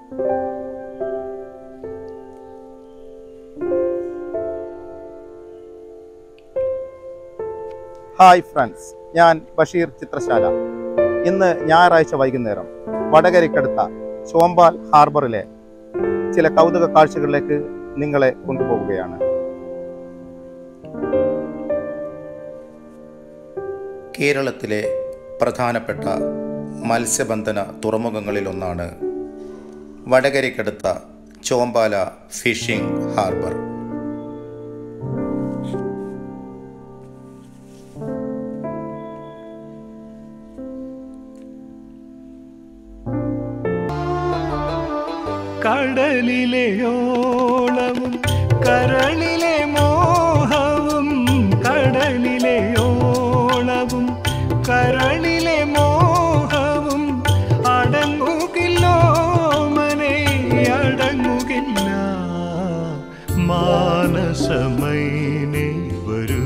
hi friends ഞാൻ ബഷീർ ചിത്രശാല ഇന്ന് ഞായറാഴ്ച വൈകുന്നേരം വടകരയ്ക്കടുത്ത ചോമ്പാൽ ഹാർബറിലെ ചില കൗതുക കാഴ്ചകളിലേക്ക് നിങ്ങളെ കൊണ്ടുപോവുകയാണ് കേരളത്തിലെ പ്രധാനപ്പെട്ട മത്സ്യബന്ധന തുറമുഖങ്ങളിലൊന്നാണ് വടകരയ്ക്കടുത്ത ചോമ്പാല ഫിഷിംഗ് ഹാർബർ കടലിലെ ഓളവും കരളിലെ മോഹവും കടലിലെ ഓളവും കരളിലെ മോഹവും അടങ്ങുകില്ലോ മനെ അടങ്ങുകില്ല മാനസമൈനെ വരൂ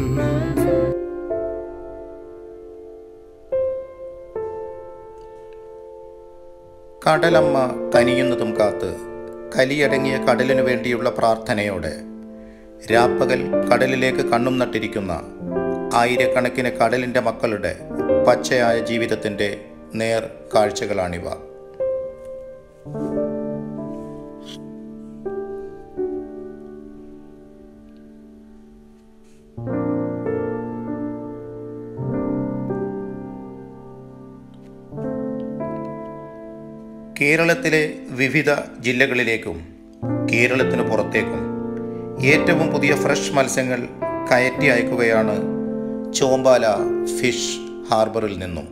കടലമ്മ കനിയുന്നതും കാത്ത് കലിയടങ്ങിയ കടലിനു വേണ്ടിയുള്ള പ്രാർത്ഥനയോടെ രാപ്പകൽ കടലിലേക്ക് കണ്ണും നട്ടിരിക്കുന്ന ആയിരക്കണക്കിന് കടലിൻ്റെ മക്കളുടെ പച്ചയായ ജീവിതത്തിൻ്റെ നേർ കാഴ്ചകളാണിവ കേരളത്തിലെ വിവിധ ജില്ലകളിലേക്കും കേരളത്തിന് പുറത്തേക്കും ഏറ്റവും പുതിയ ഫ്രഷ് മത്സ്യങ്ങൾ കയറ്റി അയക്കുകയാണ് ചോമ്പാല ഫിഷ് ഹാർബറിൽ നിന്നും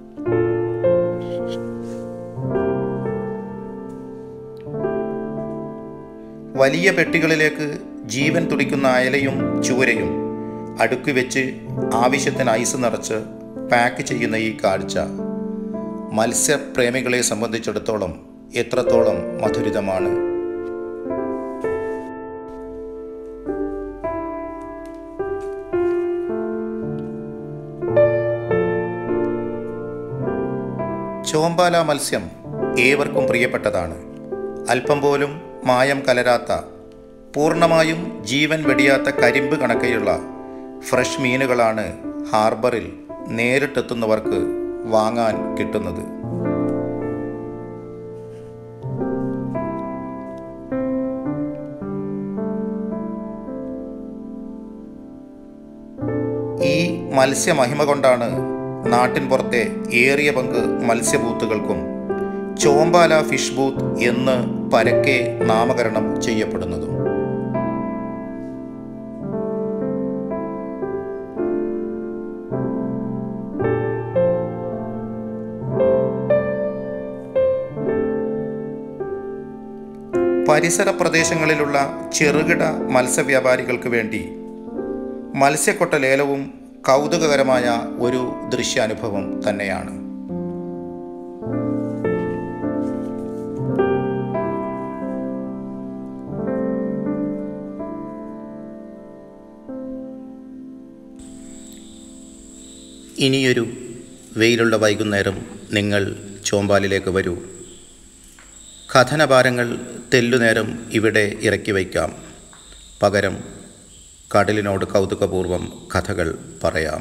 വലിയ പെട്ടികളിലേക്ക് ജീവൻ തുടിക്കുന്ന അയലയും ചൂരയും അടുക്കി വെച്ച് ആവശ്യത്തിന് ഐസ് നിറച്ച് പാക്ക് ചെയ്യുന്ന ഈ കാഴ്ച മത്സ്യപ്രേമികളെ സംബന്ധിച്ചിടത്തോളം എത്രത്തോളം മധുരിതമാണ് ചോമ്പാല മത്സ്യം ഏവർക്കും പ്രിയപ്പെട്ടതാണ് അല്പം പോലും മായം കലരാത്ത പൂർണ്ണമായും ജീവൻ വെടിയാത്ത കരിമ്പ് കണക്കെയുള്ള ഫ്രഷ് മീനുകളാണ് ഹാർബറിൽ നേരിട്ടെത്തുന്നവർക്ക് വാങ്ങാൻ കിട്ടുന്നത് ഈ മത്സ്യമഹിമ കൊണ്ടാണ് നാട്ടിൻ പുറത്തെ ഏറിയ പങ്ക് മത്സ്യബൂത്തുകൾക്കും ചോമ്പാല ഫിഷ് ബൂത്ത് എന്ന് പരക്കെ നാമകരണം ചെയ്യപ്പെടുന്നതും പരിസര പ്രദേശങ്ങളിലുള്ള ചെറുകിട മത്സ്യവ്യാപാരികൾക്ക് വേണ്ടി മത്സ്യക്കൊട്ട ലേലവും കൗതുകകരമായ ഒരു ദൃശ്യാനുഭവം തന്നെയാണ് ഇനിയൊരു വെയിലുള്ള വൈകുന്നേരം നിങ്ങൾ ചോമ്പാലിലേക്ക് വരൂ കഥനഭാരങ്ങൾ തെല്ലുനേരം ഇവിടെ ഇറക്കി വയ്ക്കാം പകരം കടലിനോട് കൗതുകപൂർവം കഥകൾ പറയാം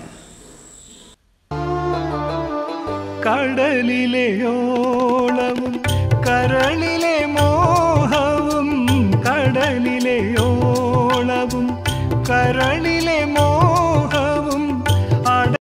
കടലിലെ ഓളവും കരളിലെ മോഹവും കടലിലെ ഓളവും കരളി